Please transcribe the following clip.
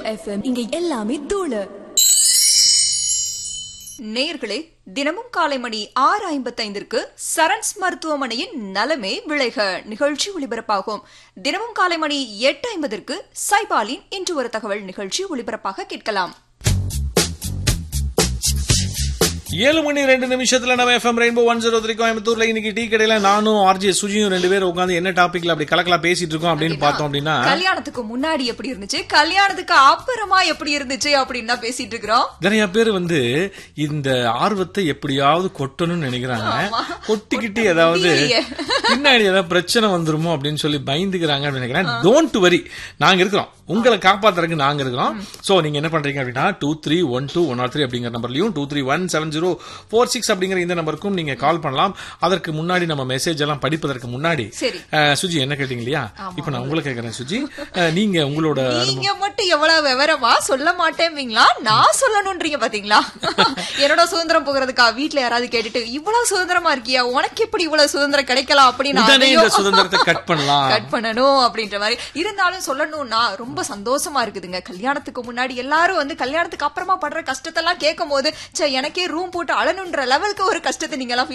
FM இங்க எல்லாமே தூளு நேயர்களே தினமும் காலை மணி ஆறு ஐம்பத்தைந்திற்கு சரண்ஸ் மருத்துவமனையின் நலமே விளைக நிகழ்ச்சி ஒளிபரப்பாகும் தினமும் காலை மணி எட்டு ஐம்பதற்கு சைபாலின் இன்று ஒரு தகவல் நிகழ்ச்சி ஒளிபரப்பாக கேட்கலாம் ஏழு மணி ரெண்டு நிமிஷத்துல நம்ம FM rainbow one zero three கோயம்புத்தூர்ல இன்னைக்கு டீ கடையில நானும் ஆர்ஜே சுஜியும் ரெண்டு பேரும் உட்காந்து என்ன டாபிக்ல அப்படி கலக்கலா பேசிட்டு இருக்கோம் அப்படின்னு பார்த்தோம் அப்படின்னா கல்யாணத்துக்கு முன்னாடி எப்படி இருந்துச்சு கல்யாணத்துக்கு அப்புறமா எப்படி இருந்துச்சு அப்படின்னு தான் பேசிட்டு இருக்கிறோம் நிறைய பேர் வந்து இந்த ஆர்வத்தை எப்படியாவது கொட்டணும்னு நினைக்கிறாங்க கொட்டிக்கிட்டு ஏதாவது முடியலையே. பின்னாடி ஏதாவது பிரச்சனை வந்துருமோ அப்படின்னு சொல்லி பயந்துக்கிறாங்க அப்படின்னு நினைக்கிறேன் டோன்ட் வரி நாங்க இருக்கிறோம் உங்களை காப்பாத்துறதுக்கு நாங்க இருக்கிறோம் சோ நீங்க என்ன பண்றீங்க அப்படின்னா two three one two one R three அப்படிங்கிற நம்பர்லயும் two three one seven zero four six அப்படிங்கிற இந்த நம்பருக்கும் நீங்க கால் பண்ணலாம் அதற்கு முன்னாடி நம்ம மெசேஜ் எல்லாம் படிப்பதற்கு முன்னாடி சரி. அஹ், சுஜி என்ன கேட்டீங்க இல்லையா இப்ப நான் உங்களை கேட்கறேன் சுஜி அஹ், நீங்க உங்களோட நீங்க மட்டும் எவ்வளவு விவரமா சொல்ல மாட்டேன்பீங்களா நான் சொல்லணும்ன்றீங்க பாத்தீங்களா என்னோட சுதந்திரம் போகிறதுக்கா வீட்ல யாராவது கேட்டுட்டு இவ்வளவு சுதந்திரமா இருக்கியா உனக்கு எப்படி இவ்வளவு சுதந்திரம் கிடைக்கலாம் அப்படின்னு உடனே இந்த அதையும் சுதந்திரத்தை கட் பண்ணலாம் கட் பண்ணணும் அப்படின்ற மாதிரி இருந்தாலும் சொல்லணும்னா ரொம்ப சந்தோஷமா இருக்குதுங்க கல்யாணத்துக்கு முன்னாடி எல்லாரும் வந்து கல்யாணத்துக்கு அப்புறமா படுற கஷ்டத்தெல்லாம் கேட்கும் போது ச்சே எனக்கே ரூம் போட்டு அழணுன்ற லெவலுக்கு ஒரு கஷ்டத்தை நீங்க எல்லாம்